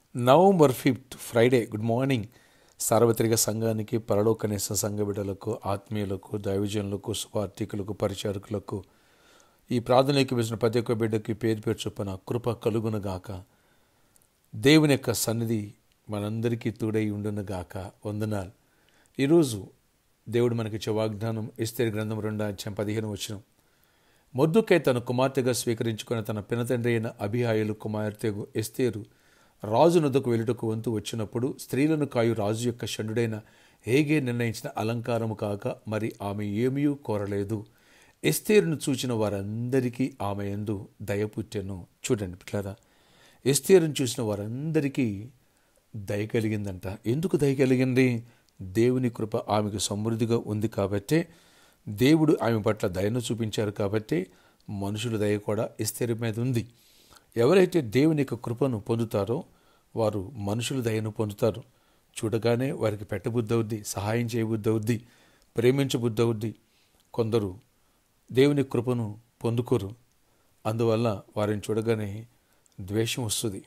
November fifth Friday good morning సార్వత్రిక సంఘానికి పరలోకనేస సంఘ బిడ్డలకు ఆత్మీయులకు దైవజనులకు స్వార్థికులకు పరిచారకులకు ఈ ప్రార్థనలోకి వేసిన ప్రతి ఒక్క బిడ్డకి పేరు పేరు చొప్పున కృప కలుగునుగాక దేవుని యొక్క సన్నిధి మనందరికీ తోడై ఉండునుగాక వందనాలు ఈరోజు దేవుడు మనకి ఇచ్చే వాగ్దానం ఇస్తేరి గ్రంథం రెండు అధ్యాయం పదిహేను వచ్చిన మొద్దుకై తన కుమార్తెగా స్వీకరించుకున్న తన పినతండ్రి అయిన అభిహాయులు కుమార్తె ఎస్తేరు రాజు నొద్దకు వెలుటకు వంతు వచ్చినప్పుడు స్త్రీలను కాయు రాజు యొక్క షండుడైన హేగే నిర్ణయించిన అలంకారము కాక మరి ఆమె ఏమీ కోరలేదు ఎస్తేరును చూచిన వారందరికీ ఆమె ఎందు దయ పుట్టెను చూడండి పిట్లారా ఎస్తేరును చూసిన వారందరికీ దయ కలిగిందంట ఎందుకు దయ కలిగింది దేవుని కృప ఆమెకు సమృద్ధిగా ఉంది కాబట్టే దేవుడు ఆమె పట్ల దయను చూపించారు కాబట్టి మనుషుల దయ కూడా ఎస్తేరు మీద ఉంది ఎవరైతే దేవుని యొక్క కృపను పొందుతారో వారు మనుషుల దయను పొందుతారు చూడగానే వారికి పెట్టబుద్ధి అవుద్ది సహాయం చేయబుద్ధి అవుద్ది ప్రేమించబుద్ధి అవుద్ది కొందరు దేవుని కృపను పొందుకోరు అందువల్ల వారిని చూడగానే ద్వేషం వస్తుంది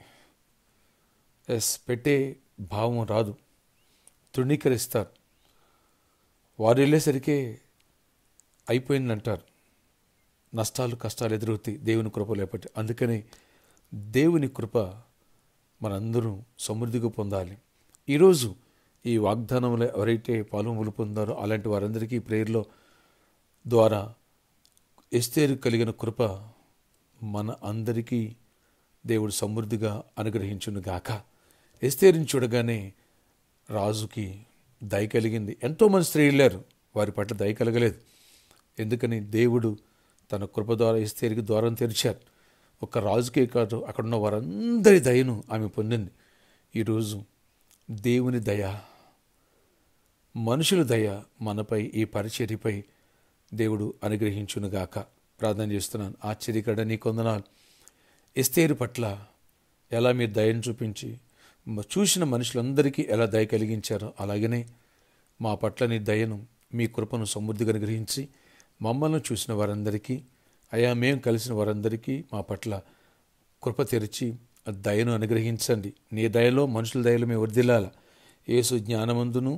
ఎస్ పెట్టే భావం రాదు తృణీకరిస్తారు వారు వెళ్ళేసరికి అయిపోయిందంటారు నష్టాలు కష్టాలు ఎదురవుతాయి దేవుని కృప లేకపోతే అందుకని దేవుని కృప మనందరం సమృద్ధిగా పొందాలి ఈరోజు ఈ వాగ్దానంలో ఎవరైతే పాల్గొలు పొందారో అలాంటి వారందరికీ ప్రేయర్లో ద్వారా ఎస్తేరు కలిగిన కృప మన అందరికీ దేవుడు సమృద్ధిగా అనుగ్రహించును గాక ఎస్తేరుని చూడగానే రాజుకి దయ కలిగింది ఎంతోమంది స్త్రీ వెళ్ళారు వారి పట్ల దయ కలగలేదు ఎందుకని దేవుడు తన కృప ద్వారా ఎస్తేరికి ద్వారం తెరిచారు ఒక రాజుకే కాదు అక్కడున్న వారందరి దయను ఆమె పొందింది ఈరోజు దేవుని దయ మనుషుల దయ మనపై ఈ పరిచర్యపై దేవుడు అనుగ్రహించునుగాక ప్రార్థన చేస్తున్నాను ఆశ్చర్యకడ నీ కొందనాలు ఎస్తేరు పట్ల ఎలా మీరు దయను చూపించి చూసిన మనుషులందరికీ ఎలా దయ కలిగించారో అలాగనే మా పట్ల నీ దయను మీ కృపను సమృద్ధిగా అనుగ్రహించి మమ్మల్ని చూసిన వారందరికీ అయా మేము కలిసిన వారందరికీ మా పట్ల కృప తెరిచి దయను అనుగ్రహించండి నీ దయలో మనుషుల దయలో మేము వర్దిల్లాల యేసు జ్ఞానమందును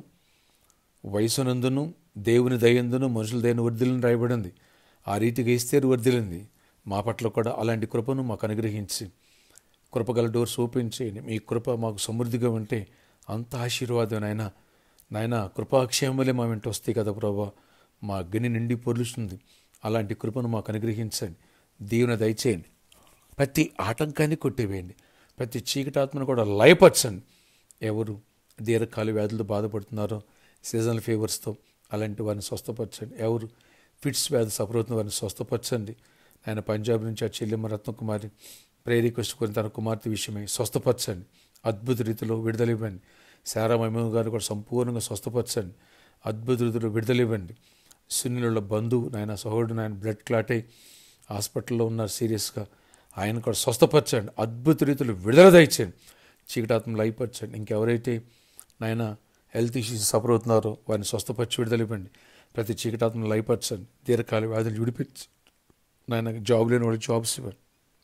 వయసునందును దేవుని దయందును మనుషుల దయను వర్ధిల్లని రాయబడింది ఆ రీతిగా ఇస్తేరు వర్ధిల్లింది మా పట్ల కూడా అలాంటి కృపను మాకు అనుగ్రహించి కృపగల డోర్స్ ఓపెన్ చేయండి మీ కృప మాకు సమృద్ధిగా ఉంటే అంత ఆశీర్వాదం నాయన నాయన కృపాక్షేమలే మా వెంట వస్తాయి కదా ప్రభా మా అగ్ని నిండి పొరులుస్తుంది అలాంటి కృపను మాకు అనుగ్రహించండి దీవెన దయచేయండి ప్రతి ఆటంకాన్ని కొట్టివేయండి ప్రతి చీకటాత్మను కూడా లయపరచండి ఎవరు దీర్ఘకాల వ్యాధులతో బాధపడుతున్నారో సీజనల్ ఫీవర్స్తో అలాంటి వారిని స్వస్థపరచండి ఎవరు ఫిట్స్ వ్యాధి సఫరవుతున్న వారిని స్వస్థపరచండి ఆయన పంజాబ్ నుంచి ఆ చెల్లెమ్మ రత్నకుమారి ప్రేరికొచ్చి కొని తన కుమార్తె విషయమై స్వస్థపరచండి అద్భుత రీతిలో విడుదల ఇవ్వండి శారా మహిమ గారు కూడా సంపూర్ణంగా స్వస్థపరచండి అద్భుత రీతిలో విడుదల ఇవ్వండి సున్నిల బంధువు నాయన సహోదరుడు నాయన బ్లడ్ క్లాట్ అయి హాస్పిటల్లో ఉన్నారు సీరియస్గా ఆయన కూడా స్వస్థపరచండి అద్భుత రీతిలో విడుదల దయచేయండి చీకటాత్మలు అయిపరచండి ఇంకెవరైతే నాయన హెల్త్ ఇష్యూస్ సఫర్ అవుతున్నారో వారిని స్వస్థపరిచి విడుదల ఇవ్వండి ప్రతి చీకటాత్మలు లయపరచండి దీర్ఘకాల వ్యాధులు విడిపించి నాయన జాబ్ లేని వాడికి జాబ్స్ ఇవ్వండి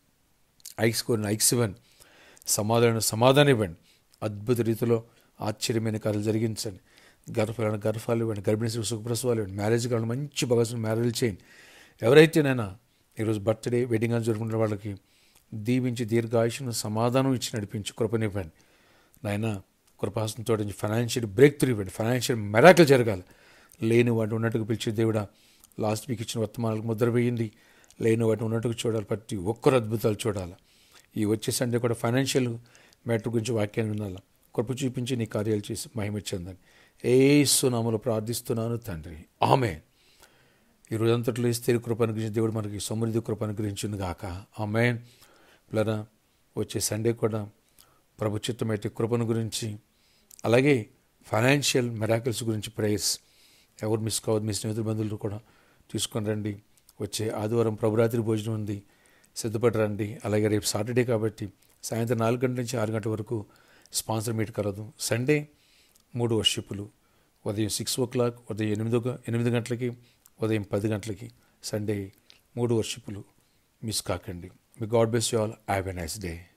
ఐక్స్ కోరిన ఐక్స్ ఇవ్వండి సమాధానం సమాధానం ఇవ్వండి అద్భుత రీతిలో ఆశ్చర్యమైన కార్యాలు జరిగించండి గర్భాలను గర్భాలు ఇవ్వండి గర్భిణీ సుఖప్రసవాలు ఇవ్వండి మ్యారేజ్ కావాలి మంచి భగవంతుని మ్యారేజ్ చేయండి ఎవరైతేనైనా ఈరోజు బర్త్డే వెడ్డింగ్ అని జరుపుకున్న వాళ్ళకి దీవించి దీర్ఘాయుషను సమాధానం ఇచ్చి నడిపించి కృపనివ్వండి నాయన కృపాసంతో ఫైనాన్షియల్ బ్రేక్ త్రూ ఇవ్వండి ఫైనాన్షియల్ మెరాకలు జరగాలి లేని వాటి ఉన్నట్టుగా పిలిచే దేవుడా లాస్ట్ వీక్ ఇచ్చిన వర్తమానాలకు ముద్ర వేయండి లేని వాటిని ఉన్నట్టుగా చూడాలి ప్రతి ఒక్కరు అద్భుతాలు చూడాలి ఈ వచ్చే సండే కూడా ఫైనాన్షియల్ మ్యాటర్ గురించి వాక్యాన్ని వినాలి కృప చూపించి నీ కార్యాలు చేసి మహిమిచ్చందని ఏ సునాములు ప్రార్థిస్తున్నాను తండ్రి ఆమె ఈ రోజంతట్లో ఇస్తే కృప అనుగ్రహించి దేవుడు మనకి సమృద్ధి కృప అనుగ్రహించింది గాక ఆమె పిల్లరా వచ్చే సండే కూడా ప్రభు చిత్తమైతే కృపను గురించి అలాగే ఫైనాన్షియల్ మెరాకిల్స్ గురించి ప్రేయర్స్ ఎవరు మిస్ కావద్దు మీ స్నేహితుల బంధువులు కూడా తీసుకొని రండి వచ్చే ఆదివారం ప్రభురాత్రి భోజనం ఉంది సిద్ధపడి రండి అలాగే రేపు సాటర్డే కాబట్టి సాయంత్రం నాలుగు గంటల నుంచి ఆరు గంటల వరకు స్పాన్సర్ మీట్ కలదు సండే మూడు వర్షిప్పులు ఉదయం సిక్స్ ఓ క్లాక్ ఉదయం ఎనిమిది ఎనిమిది గంటలకి ఉదయం పది గంటలకి సండే మూడు వర్షిప్పులు మిస్ కాకండి మీ God bless you all have a nice day